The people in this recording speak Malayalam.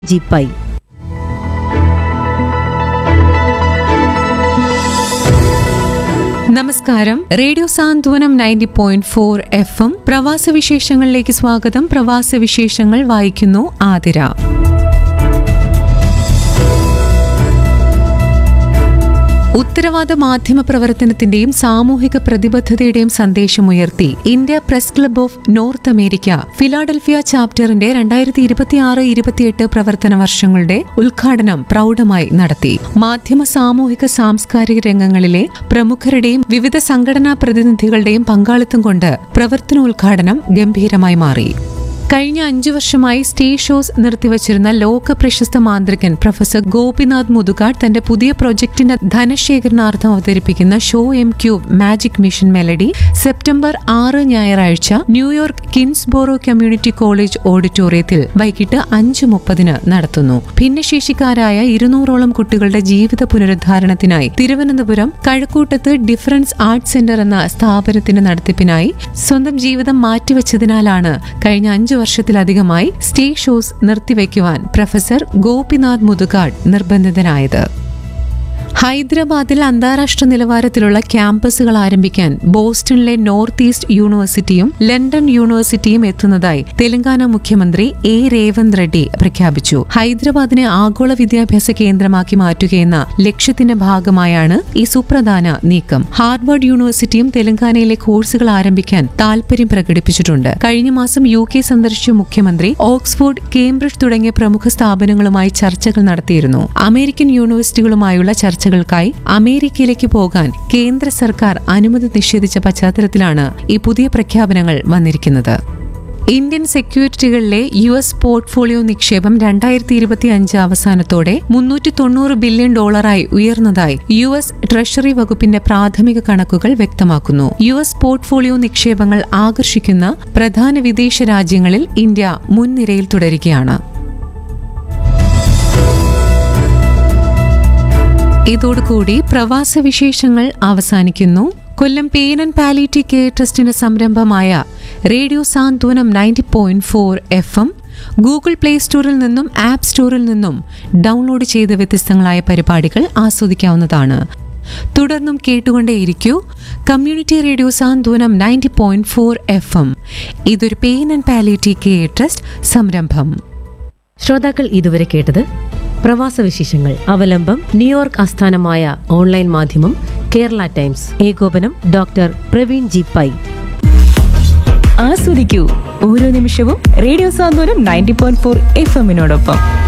ജിപ്പായി നമസ്കാരം radio Santhwanam ninety point four F M പ്രവാസ വിശേഷങ്ങളിലേക്ക് സ്വാഗതം പ്രവാസ വിശേഷങ്ങൾ വായിക്കുന്നു ആതിര ഉത്തരവാദ മാധ്യമ പ്രവർത്തനത്തിന്റെയും സാമൂഹിക പ്രതിബദ്ധതയുടെയും സന്ദേശമുയർത്തി India press club of North America Philadelphia ചാപ്റ്ററിന്റെ രണ്ടായിരത്തി ഇരുപത്തിയാറ് ഇരുപത്തിയെട്ട് പ്രവർത്തന വർഷങ്ങളുടെ ഉദ്ഘാടനം പ്രൗഢമായി നടത്തി മാധ്യമ സാമൂഹിക സാംസ്കാരിക രംഗങ്ങളിലെ പ്രമുഖരുടെയും വിവിധ സംഘടനാ പ്രതിനിധികളുടെയും പങ്കാളിത്തം കൊണ്ട് പ്രവർത്തനോദ്ഘാടനം ഗംഭീരമായി മാറി കഴിഞ്ഞ അഞ്ചു വർഷമായി സ്റ്റേജ് ഷോസ് നിർത്തിവച്ചിരുന്ന ലോക പ്രശസ്ത മാന്ത്രികൻ പ്രൊഫസർ ഗോപിനാഥ് മുതുകാട് തന്റെ പുതിയ പ്രൊജക്ടിന്റെ ധനശേഖരണാർത്ഥം അവതരിപ്പിക്കുന്ന show M cube magic mission melody September ആറ് ഞായറാഴ്ച ന്യൂയോർക്ക് കിൻസ്ബോറോ കമ്മ്യൂണിറ്റി കോളേജ് ഓഡിറ്റോറിയത്തിൽ വൈകിട്ട് അഞ്ച് മുപ്പതിന് നടത്തുന്നു ഭിന്നശേഷിക്കാരായ ഇരുന്നൂറോളം കുട്ടികളുടെ ജീവിത പുനരുദ്ധാരണത്തിനായി തിരുവനന്തപുരം കഴക്കൂട്ടത്ത് ഡിഫറൻസ് ആർട്ട് സെന്റർ എന്ന സ്ഥാപനത്തിന്റെ നടത്തിപ്പിനായി സ്വന്തം ജീവിതം മാറ്റിവെച്ചതിനാലാണ് കഴിഞ്ഞ അഞ്ചു വർഷത്തിലധികമായി സ്റ്റേജ് ഷോസ് നിർത്തിവെക്കുവാൻ പ്രൊഫസർ ഗോപിനാഥ് മുതുകാട് നിർബന്ധിതനായത് ഹൈദരാബാദിൽ അന്താരാഷ്ട്ര നിലവാരത്തിലുള്ള ക്യാമ്പസുകൾ ആരംഭിക്കാൻ ബോസ്റ്റണിലെ നോർത്ത് ഈസ്റ്റ് യൂണിവേഴ്സിറ്റിയും ലണ്ടൻ യൂണിവേഴ്സിറ്റിയും എത്തുന്നതായി തെലങ്കാന മുഖ്യമന്ത്രി എ രേവന്ത് റെഡ്ഡി പ്രഖ്യാപിച്ചു ഹൈദരാബാദിനെ ആഗോള വിദ്യാഭ്യാസ കേന്ദ്രമാക്കി മാറ്റുകയെന്ന ലക്ഷ്യത്തിന്റെ ഭാഗമായാണ് ഈ സുപ്രധാന നീക്കം ഹാർവാർഡ് യൂണിവേഴ്സിറ്റിയും തെലങ്കാനയിലെ കോഴ്സുകൾ ആരംഭിക്കാൻ താൽപര്യം പ്രകടിപ്പിച്ചിട്ടുണ്ട് കഴിഞ്ഞ മാസം യു കെ സന്ദർശിച്ച മുഖ്യമന്ത്രി ഓക്സ്ഫോർഡ് കേംബ്രിഡ്ജ് തുടങ്ങിയ പ്രമുഖ സ്ഥാപനങ്ങളുമായി ചർച്ചകൾ നടത്തിയിരുന്നു അമേരിക്കൻ യൂണിവേഴ്സിറ്റികളുമായുള്ള ചർച്ചകൾക്കായി അമേരിക്കയിലേക്ക് പോകാൻ കേന്ദ്ര സർക്കാർ അനുമതി നിഷേധിച്ച പശ്ചാത്തലത്തിലാണ് ഈ പുതിയ പ്രഖ്യാപനങ്ങൾ വന്നിരിക്കുന്നത് ഇന്ത്യൻ സെക്യൂരിറ്റികളിലെ യു എസ് പോർട്ട്ഫോളിയോ നിക്ഷേപം രണ്ടായിരത്തി ഇരുപത്തി അഞ്ച് അവസാനത്തോടെ മുന്നൂറ്റി തൊണ്ണൂറ് ബില്യൺ ഡോളറായി ഉയർന്നതായി യു എസ് ട്രഷറി വകുപ്പിന്റെ പ്രാഥമിക കണക്കുകൾ വ്യക്തമാക്കുന്നു യു എസ് പോർട്ട്ഫോളിയോ നിക്ഷേപങ്ങൾ ആകർഷിക്കുന്ന പ്രധാന വിദേശ രാജ്യങ്ങളിൽ ഇന്ത്യ മുൻനിരയിൽ തുടരുകയാണ് ഇതോടുകൂടി പ്രവാസ വിശേഷങ്ങൾ അവസാനിക്കുന്നു Kollam pain and palliative care ട്രസ്റ്റിന്റെ സംരംഭമായ radio Santhwanam ninety point four F M Google play സ്റ്റോറിൽ നിന്നും ആപ്പ് സ്റ്റോറിൽ നിന്നും ഡൗൺലോഡ് ചെയ്ത വ്യത്യസ്തങ്ങളായ പരിപാടികൾ ആസ്വദിക്കാവുന്നതാണ് തുടർന്നും കേട്ടുകൊണ്ടേയിരിക്കൂ community radio Santhwanam ninety point four F M ഇതൊരു pain and palliative care trust സംരംഭം ശ്രോതാക്കൾ ഇതുവരെ കേട്ടത് പ്രവാസ വിശേഷങ്ങൾ അവലംബം ന്യൂയോർക്ക് ആസ്ഥാനമായ ഓൺലൈൻ മാധ്യമം കേരള ടൈംസ് ഏകോപനം ഡോക്ടർ പ്രവീൺ ജി പൈ ആസ്വദിക്കൂ ഓരോ നിമിഷവും radio Santhwanam ninety point four F എമ്മിനോടൊപ്പം